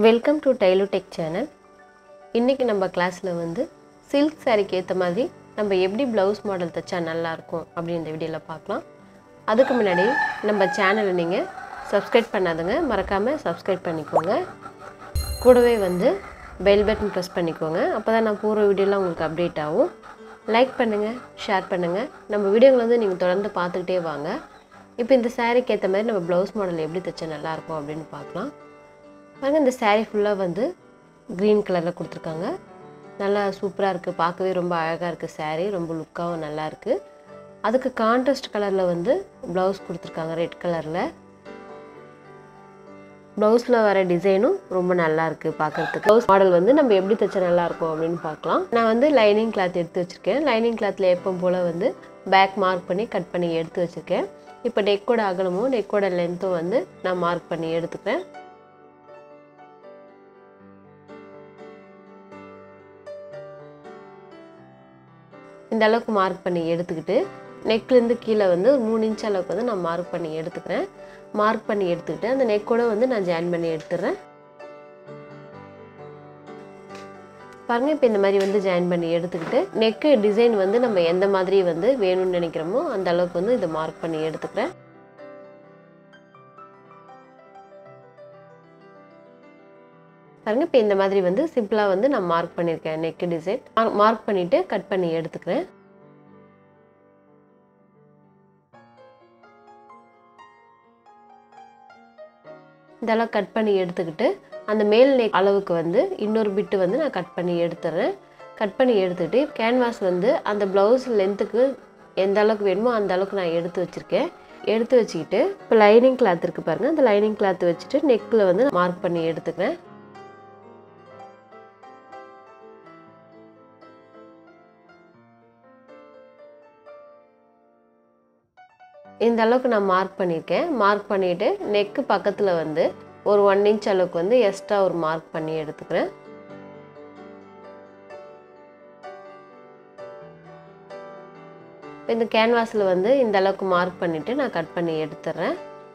welcome to டைலு tech channel இன்றைக்கி நம்ம கிளாஸில் வந்து சில்க் சாரீக்கு ஏற்ற மாதிரி நம்ம எப்படி ப்ளவுஸ் மாடல் தைச்சா நல்லாயிருக்கும் அப்படின்னு இந்த வீடியோவில் பார்க்கலாம் அதுக்கு முன்னாடி நம்ம சேனலை நீங்கள் சப்ஸ்கிரைப் பண்ணாதுங்க மறக்காமல் சப்ஸ்கிரைப் பண்ணிக்கோங்க கூடவே வந்து பெல் பட்டன் ப்ரெஸ் பண்ணிக்கோங்க அப்போ தான் நான் போகிற வீடியோலாம் உங்களுக்கு அப்டேட் ஆகும் லைக் பண்ணுங்கள் ஷேர் பண்ணுங்கள் நம்ம வீடியோங்களை வந்து நீங்கள் தொடர்ந்து பார்த்துக்கிட்டே வாங்க இப்போ இந்த சாரீக்கு ஏற்ற மாதிரி நம்ம ப்ளவுஸ் மாடல் எப்படி தைச்சா நல்லாயிருக்கும் அப்படின்னு பார்க்கலாம் பாருங்க இந்த saree ஃபுல்லாக வந்து க்ரீன் கலரில் கொடுத்துருக்காங்க நல்லா சூப்பராக இருக்குது பார்க்கவே ரொம்ப அழகாக இருக்குது saree ரொம்ப லுக்காகவும் நல்லா இருக்குது அதுக்கு கான்ட்ராஸ்ட் கலரில் வந்து ப்ளவுஸ் கொடுத்துருக்காங்க ரெட் கலரில் ப்ளவுஸில் வர டிசைனும் ரொம்ப நல்லா இருக்குது பார்க்குறதுக்கு ப்ளவுஸ் மாடல் வந்து நம்ம எப்படி தைச்சா நல்லா இருக்கும் அப்படின்னு பார்க்கலாம் நான் வந்து லைனிங் கிளாத் எடுத்து வச்சுருக்கேன் லைனிங் கிளாத்தில் எப்போ போல் வந்து பேக் மார்க் பண்ணி கட் பண்ணி எடுத்து வச்சுருக்கேன் இப்போ நெக்கோட அகலமும் நெக்கோட லென்த்தும் வந்து நான் மார்க் பண்ணி எடுத்துக்கிறேன் இந்த அளவுக்கு மார்க் பண்ணி எடுத்துக்கிட்டு நெக்லேருந்து கீழே வந்து ஒரு மூணு இன்ச் அளவுக்கு வந்து நான் மார்க் பண்ணி எடுத்துக்கிறேன் மார்க் பண்ணி எடுத்துக்கிட்டு அந்த நெக்கோட வந்து நான் ஜாயின் பண்ணி எடுத்துடுறேன் பாருங்கள் இப்போ இந்த மாதிரி வந்து ஜாயின் பண்ணி எடுத்துக்கிட்டு நெக்கு டிசைன் வந்து நம்ம எந்த மாதிரி வந்து வேணும்னு நினைக்கிறோமோ அந்த அளவுக்கு வந்து இதை மார்க் பண்ணி எடுத்துக்கிறேன் பாருங்க இப்போ இந்த மாதிரி வந்து சிம்பிளாக வந்து நான் மார்க் பண்ணியிருக்கேன் நெக்கு டிசைன் மார்க் பண்ணிவிட்டு கட் பண்ணி எடுத்துக்கிறேன் இதெல்லாம் கட் பண்ணி எடுத்துக்கிட்டு அந்த மேல் நெக் அளவுக்கு வந்து இன்னொரு பிட்டு வந்து நான் கட் பண்ணி எடுத்துடுறேன் கட் பண்ணி எடுத்துக்கிட்டு கேன்வாஸ் வந்து அந்த ப்ளவுஸ் லென்த்துக்கு எந்த அளவுக்கு வேணுமோ அந்த அளவுக்கு நான் எடுத்து வச்சுருக்கேன் எடுத்து வச்சுக்கிட்டு இப்போ லைனிங் கிளாத் இருக்குது பாருங்கள் அந்த லைனிங் கிளாத் வச்சுட்டு நெக்கில் வந்து மார்க் பண்ணி எடுத்துக்கிறேன் இந்த அளவுக்கு நான் மார்க் பண்ணியிருக்கேன் மார்க் பண்ணிவிட்டு நெக்கு பக்கத்தில் வந்து ஒரு ஒன் இன்ச் அளவுக்கு வந்து எக்ஸ்ட்ரா ஒரு மார்க் பண்ணி எடுத்துக்கிறேன் இந்த கேன்வாஸில் வந்து இந்த அளவுக்கு மார்க் பண்ணிவிட்டு நான் கட் பண்ணி எடுத்துடுறேன்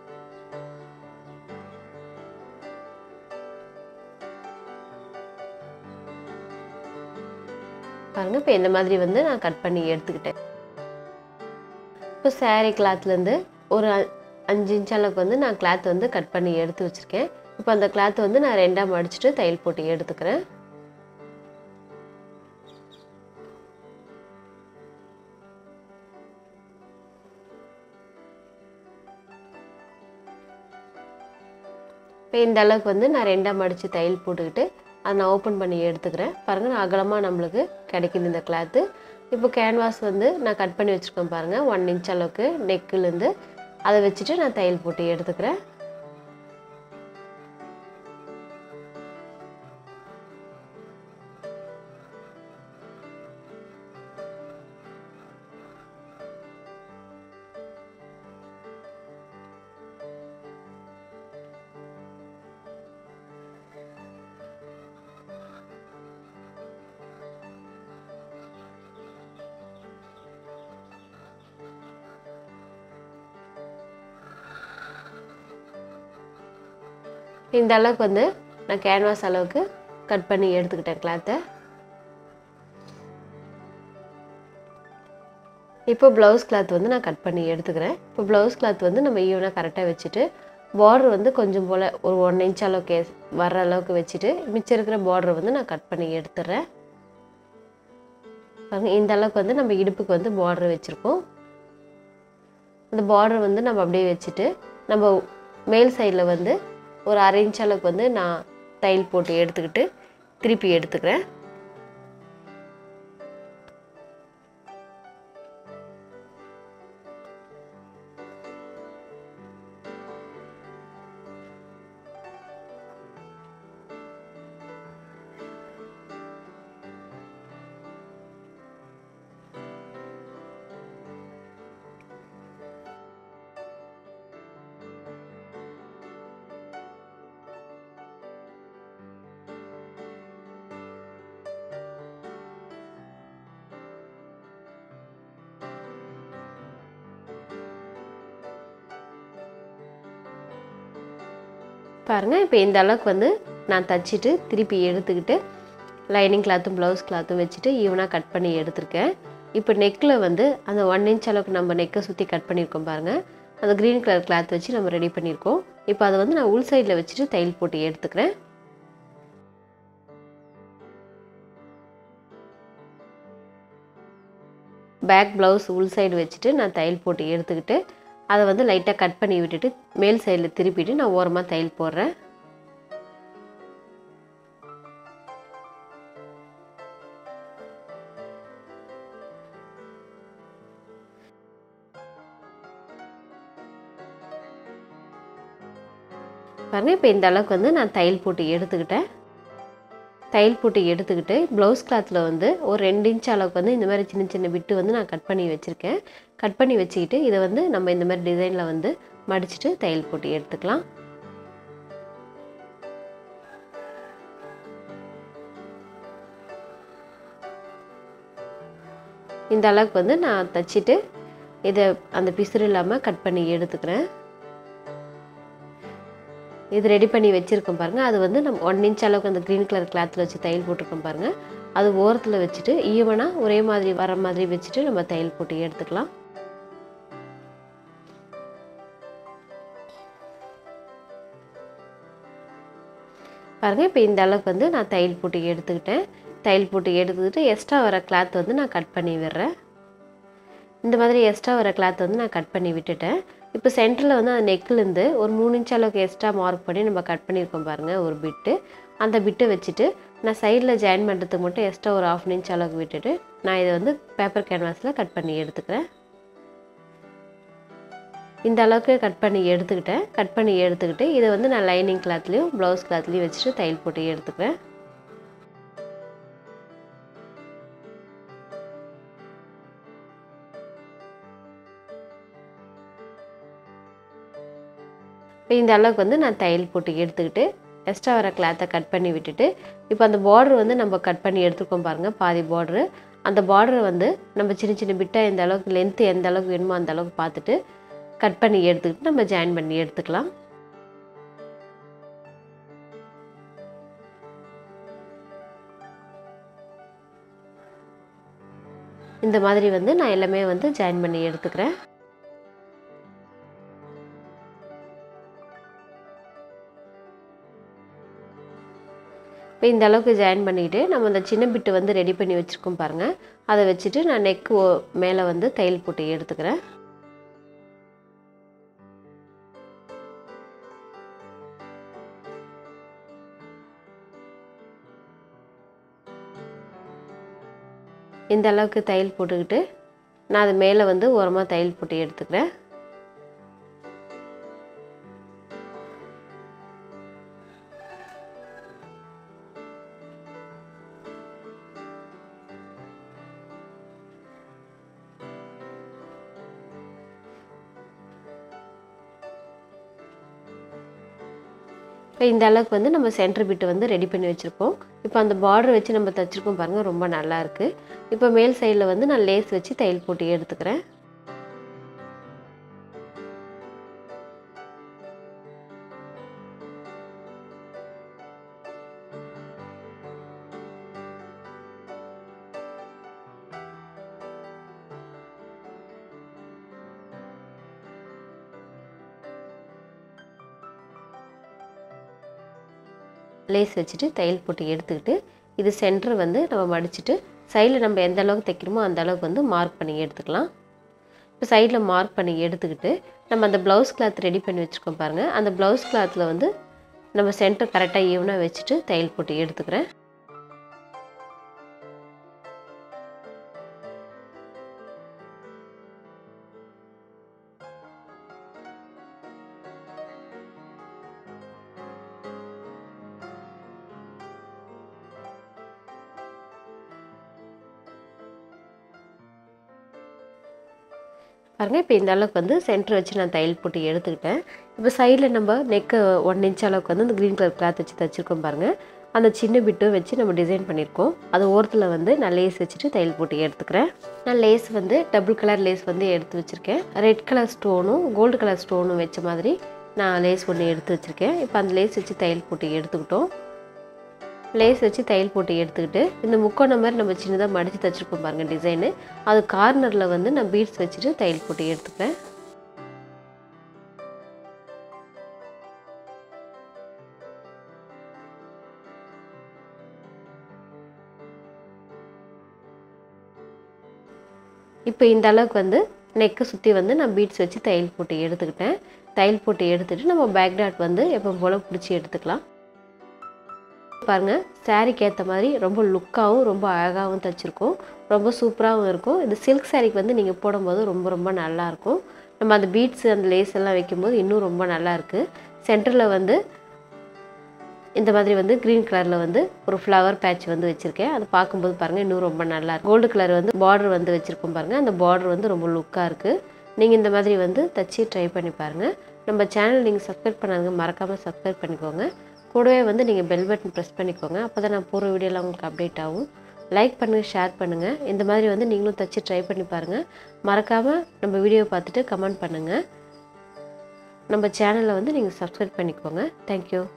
பாருங்கள் இப்போ இந்த மாதிரி வந்து நான் கட் பண்ணி எடுத்துக்கிட்டேன் இப்போ சாரீ கிளாத்லேருந்து ஒரு அஞ்சு இன்ச் அளவுக்கு வந்து நான் கிளாத் வந்து கட் பண்ணி எடுத்து வச்சுருக்கேன் இப்போ அந்த கிளாத் வந்து நான் ரெண்டாக மடிச்சுட்டு தையல் போட்டு எடுத்துக்கிறேன் இப்போ இந்த அளவுக்கு வந்து நான் ரெண்டாக மடித்து தையல் போட்டுக்கிட்டு அதை நான் ஓப்பன் பண்ணி எடுத்துக்கிறேன் பாருங்கள் நான் அகலமாக நம்மளுக்கு கிடைக்குது இந்த கிளாத்து இப்போ கேன்வாஸ் வந்து நான் கட் பண்ணி வச்சுருக்கேன் பாருங்கள் ஒன் இன்ச் அளவுக்கு நெக்குலேருந்து அதை வச்சுட்டு நான் தையல் போட்டு எடுத்துக்கிறேன் இந்த அளவுக்கு வந்து நான் கேன்வாஸ் அளவுக்கு கட் பண்ணி எடுத்துக்கிட்டேன் கிளாத்தை இப்போ ப்ளவுஸ் கிளாத் வந்து நான் கட் பண்ணி எடுத்துக்கிறேன் இப்போ ப்ளவுஸ் கிளாத் வந்து நம்ம ஈவனாக கரெக்டாக வச்சுட்டு பார்டர் வந்து கொஞ்சம் போல் ஒரு ஒன் இன்ச் அளவுக்கு வர்ற அளவுக்கு வச்சுட்டு மிச்சம் இருக்கிற பார்டர் வந்து நான் கட் பண்ணி எடுத்துடுறேன் இந்த அளவுக்கு வந்து நம்ம இடுப்புக்கு வந்து பார்டர் வச்சுருக்கோம் அந்த பார்டர் வந்து நம்ம அப்படியே வச்சுட்டு நம்ம மேல் சைடில் வந்து ஒரு அரை இன்ச் அளவுக்கு வந்து நான் தையல் போட்டு எடுத்துக்கிட்டு திருப்பி எடுத்துக்கிறேன் பாருங்கள் இப்போ இந்த அளவுக்கு வந்து நான் தச்சுட்டு திருப்பி எடுத்துக்கிட்டு லைனிங் கிளாத்தும் ப்ளவுஸ் கிளாத்தும் வச்சுட்டு ஈவனாக கட் பண்ணி எடுத்திருக்கேன் இப்போ நெக்கில் வந்து அந்த ஒன் இன்ச் அளவுக்கு நம்ம நெக்கை சுற்றி கட் பண்ணியிருக்கோம் பாருங்கள் அந்த க்ரீன் கலர் கிளாத் வச்சு நம்ம ரெடி பண்ணியிருக்கோம் இப்போ அதை வந்து நான் உள் சைடில் வச்சுட்டு தையல் போட்டு எடுத்துக்கிறேன் பேக் ப்ளவுஸ் உள் சைடு வச்சுட்டு நான் தையல் போட்டு எடுத்துக்கிட்டு அதை வந்து லைட்டாக கட் பண்ணி விட்டுட்டு மேல் சைடில் திருப்பிட்டு நான் ஓரமாக தையல் போடுறேன் பாருங்க இப்போ இந்த அளவுக்கு வந்து நான் தையல் போட்டு எடுத்துக்கிட்டேன் தையல் போட்டு எடுத்துக்கிட்டு ப்ளவுஸ் கிளாத்தில் வந்து ஒரு ரெண்டு இன்ச் அளவுக்கு வந்து இந்த மாதிரி சின்ன சின்ன விட்டு வந்து நான் கட் பண்ணி வச்சுருக்கேன் கட் பண்ணி வச்சுக்கிட்டு இதை வந்து நம்ம இந்த மாதிரி டிசைனில் வந்து மடிச்சுட்டு தையல் போட்டு எடுத்துக்கலாம் இந்த அளவுக்கு வந்து நான் தச்சுட்டு இதை அந்த பிசுறு இல்லாமல் கட் பண்ணி எடுத்துக்கிறேன் இது ரெடி பண்ணி வச்சுருக்கோம் பாருங்கள் அது வந்து நம்ம ஒன் இன்ச் அளவுக்கு அந்த க்ரீன் கலர் கிளாத்தில் வச்சு தையல் போட்டிருக்கோம் பாருங்கள் அது ஓரத்தில் வச்சுட்டு ஈவனாக ஒரே மாதிரி வர மாதிரி வச்சுட்டு நம்ம தையல் போட்டு எடுத்துக்கலாம் பாருங்கள் இப்போ இந்த அளவுக்கு வந்து நான் தையல் போட்டு எடுத்துக்கிட்டேன் தையல் போட்டு எடுத்துக்கிட்டு எக்ஸ்ட்ரா வர கிளாத் வந்து நான் கட் பண்ணி விடுறேன் இந்த மாதிரி எக்ஸ்ட்ரா வர கிளாத் வந்து நான் கட் பண்ணி விட்டுட்டேன் இப்போ சென்டரில் வந்து அந்த நெக்கிலேருந்து ஒரு மூணு இன்ச் அளவுக்கு எக்ஸ்ட்ரா மார்க் பண்ணி நம்ம கட் பண்ணியிருக்கோம் பாருங்கள் ஒரு பிட்டு அந்த பிட்டை வச்சுட்டு நான் சைடில் ஜாயின் பண்ணுறதுக்கு மட்டும் எக்ஸ்ட்ரா ஒரு ஆஃப் இன்ச் அளவுக்கு விட்டுட்டு நான் இதை வந்து பேப்பர் கேன்வாஸில் கட் பண்ணி எடுத்துக்கிறேன் இந்த அளவுக்கு கட் பண்ணி எடுத்துக்கிட்டேன் கட் பண்ணி எடுத்துக்கிட்டு இதை வந்து நான் லைனிங் கிளாத்லேயும் ப்ளவுஸ் கிளாத்லேயும் வச்சுட்டு தையல் போட்டு எடுத்துக்கிறேன் இப்போ இந்த அளவுக்கு வந்து நான் தையல் போட்டு எடுத்துக்கிட்டு எக்ஸ்ட்ரா வர கிளாத்தை கட் பண்ணி விட்டுட்டு இப்போ அந்த பார்டர் வந்து நம்ம கட் பண்ணி எடுத்துருக்கோம் பாருங்கள் பாதி பார்டரு அந்த பார்டரை வந்து நம்ம சின்ன சின்ன பிட்டாக எந்த அளவுக்கு லென்த்து எந்த அளவுக்கு வேணுமோ அந்த அளவுக்கு பார்த்துட்டு கட் பண்ணி எடுத்துக்கிட்டு நம்ம ஜாயின் பண்ணி எடுத்துக்கலாம் இந்த மாதிரி வந்து நான் எல்லாமே வந்து ஜாயின் பண்ணி எடுத்துக்கிறேன் இப்போ இந்த அளவுக்கு ஜாயின் பண்ணிவிட்டு நம்ம அந்த சின்ன பிட்டு வந்து ரெடி பண்ணி வச்சுருக்கோம் பாருங்கள் அதை வச்சுட்டு நான் நெக்கு மேலே வந்து தையல் போட்டு எடுத்துக்கிறேன் இந்த அளவுக்கு தையல் போட்டுக்கிட்டு நான் அது மேலே வந்து ஓரமாக தையல் போட்டு எடுத்துக்கிறேன் இப்போ இந்த அளவுக்கு வந்து நம்ம சென்டர் பிட்டு வந்து ரெடி பண்ணி வச்சுருப்போம் இப்போ அந்த பார்டர் வச்சு நம்ம தைச்சிருக்கோம் பாருங்கள் ரொம்ப நல்லா இருக்குது இப்போ மேல் சைடில் வந்து நான் லேஸ் வச்சு தையல் போட்டு எடுத்துக்கிறேன் லேஸ் வச்சுட்டு தையல் போட்டு எடுத்துக்கிட்டு இது சென்டர் வந்து நம்ம மடிச்சுட்டு சைடில் நம்ம எந்த அளவுக்கு தைக்கிறோமோ அந்த அளவுக்கு வந்து மார்க் பண்ணி எடுத்துக்கலாம் இப்போ சைடில் மார்க் பண்ணி எடுத்துக்கிட்டு நம்ம அந்த ப்ளவுஸ் கிளாத் ரெடி பண்ணி வச்சுருக்கோம் பாருங்கள் அந்த ப்ளவுஸ் கிளாத்தில் வந்து நம்ம சென்டர் கரெக்டாக ஈவனாக வச்சுட்டு தையல் போட்டு எடுத்துக்கிறேன் பாருங்கள் இப்போ இந்த அளவுக்கு வந்து சென்டர் வச்சு நான் தையல் போட்டு எடுத்துக்கிட்டேன் இப்போ சைடில் நம்ம நெக்கு ஒன் இன்ச் அளவுக்கு வந்து இந்த க்ரீன் கலர் கிளாத் வச்சு தைச்சிருக்கோம் பாருங்கள் அந்த சின்ன பிட்டும் வச்சு நம்ம டிசைன் பண்ணியிருக்கோம் அது ஓரத்தில் வந்து நான் லேஸ் வச்சுட்டு தையல் போட்டு எடுத்துக்கிறேன் நான் லேஸ் வந்து டபுள் கலர் லேஸ் வந்து எடுத்து வச்சுருக்கேன் ரெட் கலர் ஸ்டோனும் கோல்டு கலர் ஸ்டோனும் வச்ச மாதிரி நான் லேஸ் ஒன்று எடுத்து வச்சுருக்கேன் இப்போ அந்த லேஸ் வச்சு தையல் போட்டு எடுத்துக்கிட்டோம் லேஸ் வச்சு தையல் போட்டு எடுத்துக்கிட்டு இந்த முக்கோணம் மாதிரி நம்ம சின்னதாக மடித்து தைச்சிருப்போம் பாருங்கள் டிசைனு அது கார்னரில் வந்து நான் பீட்ஸ் வச்சுட்டு தையல் போட்டு எடுத்துப்பேன் இப்போ இந்த அளவுக்கு வந்து நெக்கை சுற்றி வந்து நான் பீட்ஸ் வச்சு தையல் போட்டு எடுத்துக்கிட்டேன் தையல் போட்டு எடுத்துகிட்டு நம்ம பேக் டாட் வந்து எப்போ போல் பிடிச்சி எடுத்துக்கலாம் பாருங்கள் சாரீக்கு ஏற்ற மாதிரி ரொம்ப லுக்காகவும் ரொம்ப அழகாகவும் தைச்சிருக்கோம் ரொம்ப சூப்பராகவும் இருக்கும் இது சில்க் சாரீக்கு வந்து நீங்கள் போடும்போது ரொம்ப ரொம்ப நல்லாயிருக்கும் நம்ம அந்த பீட்ஸ் அந்த லேஸ் எல்லாம் வைக்கும்போது இன்னும் ரொம்ப நல்லா இருக்குது சென்டரில் வந்து இந்த மாதிரி வந்து க்ரீன் கலரில் வந்து ஒரு ஃப்ளவர் பேட்ச் வந்து வச்சுருக்கேன் அதை பார்க்கும்போது பாருங்கள் இன்னும் ரொம்ப நல்லா இருக்கு கோல்டு கலர் வந்து பார்டர் வந்து வச்சுருக்கோம் பாருங்கள் அந்த பார்டர் வந்து ரொம்ப லுக்காக இருக்குது நீங்கள் இந்த மாதிரி வந்து தச்சு ட்ரை பண்ணி பாருங்கள் நம்ம சேனல் நீங்கள் சப்ஸ்கிரைப் பண்ணாங்க மறக்காமல் சப்ஸ்கிரைப் பண்ணிக்கோங்க கூடவே வந்து நீங்கள் பெல் பட்டன் ப்ரெஸ் பண்ணிக்கோங்க அப்போ தான் நான் போகிற வீடியோலாம் உங்களுக்கு அப்டேட் ஆகும் லைக் பண்ணுங்கள் ஷேர் பண்ணுங்கள் இந்த மாதிரி வந்து நீங்களும் தச்சு ட்ரை பண்ணி பாருங்கள் மறக்காமல் நம்ம வீடியோவை பார்த்துட்டு கமெண்ட் பண்ணுங்கள் நம்ம சேனலை வந்து நீங்கள் சப்ஸ்கிரைப் பண்ணிக்கோங்க தேங்க்யூ